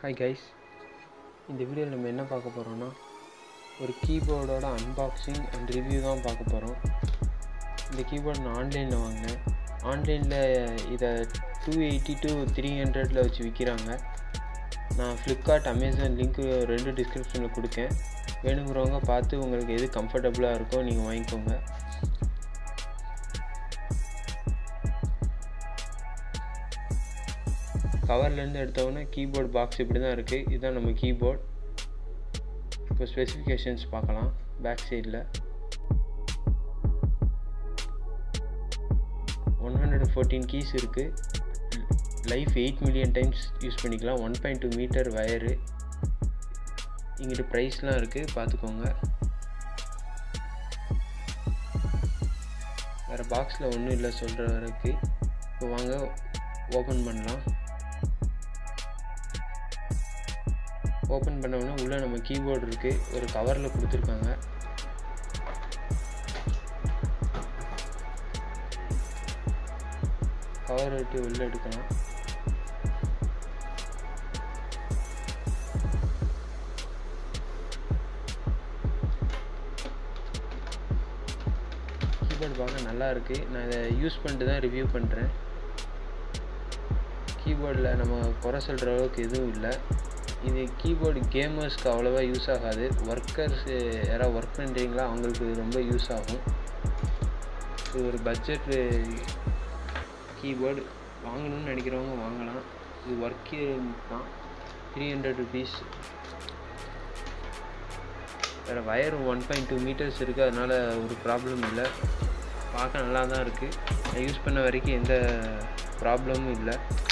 hi guys இந்த வீடியோவில் நம்ம என்ன பார்க்க போகிறோம்னா ஒரு கீபோர்டோட அன்பாக்சிங் அண்ட் ரிவ்யூ தான் பார்க்க போகிறோம் இந்த கீபோர்ட் நான் ஆன்லைனில் வாங்கினேன் ஆன்லைனில் இதை டூ எயிட்டி டு த்ரீ ஹண்ட்ரடில் வச்சு விற்கிறாங்க நான் ஃப்ளிப்கார்ட் அமேசான் லிங்க்கு ரெண்டு டிஸ்கிரிப்ஷனில் கொடுக்கேன் வேணுங்கிறவங்க பார்த்து உங்களுக்கு எது கம்ஃபர்டபுளாக இருக்கோ நீங்கள் வாங்கிக்கோங்க கவர்லேருந்து எடுத்தோன்னே கீபோர்ட் பாக்ஸ் இப்படி தான் இருக்குது இதுதான் நம்ம கீபோர்ட் இப்போ ஸ்பெசிஃபிகேஷன்ஸ் பார்க்கலாம் பேக் சைடில் ஒன் ஹண்ட்ரட் ஃபோர்டீன் கீஸ் இருக்குது life eight million times use பண்ணிக்கலாம் one point two meter wire இங்கிட்டு ப்ரைஸ்லாம் இருக்குது பார்த்துக்கோங்க வேறு பாக்ஸில் ஒன்றும் இல்லை சொல்கிற வரைக்கும் இப்போ வாங்க ஓப்பன் பண்ணலாம் ஓப்பன் பண்ணோன்னா உள்ளே நம்ம கீபோர்டு இருக்குது ஒரு கவரில் கொடுத்துருக்காங்க கவர் விட்டு வெளில எடுக்கலாம் கீபோர்டு பார்க்க நல்லா இருக்குது நான் இதை யூஸ் பண்ணிட்டு தான் ரிவ்யூ பண்ணுறேன் கீபோர்டில் நம்ம குறை சொல்கிற அளவுக்கு எதுவும் இல்லை இது கீபோர்டு கேமர்ஸ்க்கு அவ்வளோவா யூஸ் ஆகாது ஒர்க்கர்ஸ் யாராவது ஒர்க் பண்ணுறீங்களா அவங்களுக்கு இது ரொம்ப யூஸ் ஆகும் இது ஒரு பட்ஜெட் கீபோர்டு வாங்கணும்னு நினைக்கிறவங்க வாங்கலாம் இது ஒர்க்கு தான் த்ரீ ஹண்ட்ரட் ருபீஸ் வேறு wire one point two meters இருக்குது அதனால் ஒரு ப்ராப்ளம் இல்லை பார்க்க நல்லா தான் இருக்குது நான் யூஸ் பண்ண வரைக்கும் எந்த ப்ராப்ளமும் இல்லை